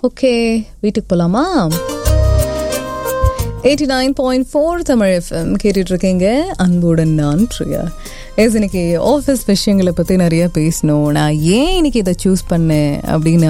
okay வீட்டுக்கு போலாமா eighty nine point four Tamil FM கேட்டுட்டு இருக்கீங்க அன்புடன் நான் பிரியா எஸ் இன்னைக்கு ஆஃபீஸ் விஷயங்களை பற்றி நிறைய பேசணும் நான் ஏன் இன்னைக்கு இதை சூஸ் பண்ணேன் அப்படின்னா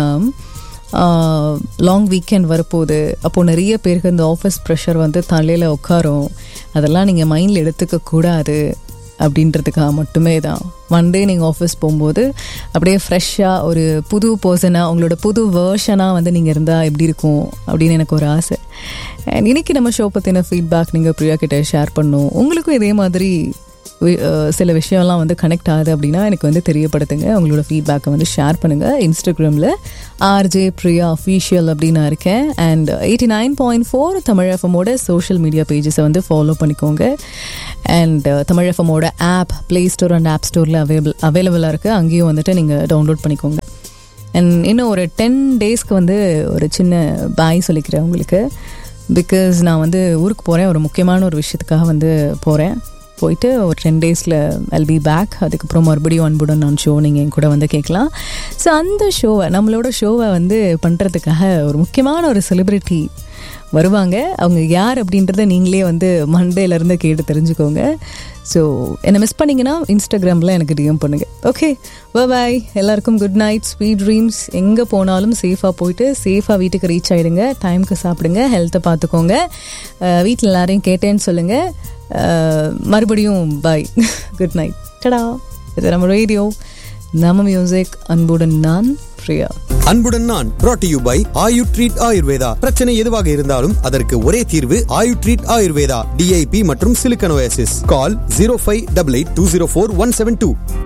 லாங் வீக்கெண்ட் வரப்போகுது அப்போது நிறைய பேருக்கு இந்த ஆஃபீஸ் ப்ரெஷர் வந்து தலையில் உட்காரும் அதெல்லாம் நீங்கள் மைண்டில் எடுத்துக்க கூடாது அப்படின்றதுக்காக மட்டுமே தான் ஒன் டே நீங்கள் ஆஃபீஸ் போகும்போது அப்படியே ஃப்ரெஷ்ஷாக ஒரு புது பர்சனாக உங்களோட புது வேர்ஷனாக வந்து நீங்கள் இருந்தால் எப்படி இருக்கும் அப்படின்னு எனக்கு ஒரு ஆசை அண்ட் இன்னைக்கு நம்ம ஷோ பற்றின ஃபீட்பேக் நீங்கள் பிரியா கிட்ட ஷேர் பண்ணும் உங்களுக்கும் இதே மாதிரி வி- அஹ் சில விஷயம்லாம் வந்து கனெக்ட் ஆகுது அப்படின்னா எனக்கு வந்து தெரியப்படுத்துங்க உங்களோட ஃபீட்பேக்கை வந்து ஷேர் பண்ணுங்கள் இன்ஸ்டாகிராமில் ஆர்ஜே பிரியா அஃபீஷியல் அப்படின்னு நான் இருக்கேன் and eighty nine point four Tamil எஃப்எம்மோட சோஷியல் மீடியா பேஜஸை வந்து ஃபாலோ பண்ணிக்கோங்க அண்ட் தமிழ் எஃப்எம்மோட app play store and app ஸ்டோரில் அவைலபிள் அவைலபிளாக இருக்குது அங்கேயும் வந்துட்டு நீங்கள் டவுன்லோட் பண்ணிக்கோங்க அண்ட் இன்னும் ஒரு டென் டேஸ்க்கு வந்து ஒரு சின்ன பாய் சொல்லிக்கிறேன் உங்களுக்கு பிகாஸ் நான் வந்து ஊருக்கு போகிறேன் ஒரு முக்கியமான ஒரு விஷயத்துக்காக வந்து போகிறேன் போயிட்டு ஒரு டென் டேஸில் I'll be பேக் அதுக்கப்புறம் மறுபடியும் அன்புடன் நான் ஷோ நீங்கள் என் கூட வந்து கேட்கலாம் ஸோ அந்த ஷோவை நம்மளோட ஷோவை வந்து பண்ணுறதுக்காக ஒரு முக்கியமான ஒரு செலிப்ரிட்டி வருவாங்க அவங்க யார் அப்படின்றத நீங்களே வந்து மண்டேலேருந்து கேட்டு தெரிஞ்சுக்கோங்க ஸோ என்னை மிஸ் பண்ணீங்கன்னா இன்ஸ்டாகிராமில் எனக்கு டிஎம் பண்ணுங்கள் ஓகே பாய் எல்லாருக்கும் குட் நைட் ஸ்வீட் ட்ரீம்ஸ் எங்கே போனாலும் சேஃபாக போயிட்டு சேஃபாக வீட்டுக்கு ரீச் ஆகிடுங்க டைமுக்கு சாப்பிடுங்க ஹெல்த்தை பார்த்துக்கோங்க வீட்டில் எல்லாரையும் கேட்டேன்னு சொல்லுங்கள் மறுபடியும் பாய் குட் நைட் டடா இது நம்ம ரேடியோ நம்ம மியூசிக் அன்புடன் நான் பிரியா அன்புடன் நான் brought to you by Ayu treat Ayurveda பிரச்சனை எதுவாக இருந்தாலும் அதற்கு ஒரே தீர்வு ஆயு ட்ரீட் ஆயுர்வேதா டிஐபி மற்றும் silicosis call zero five double eight two zero four one seven two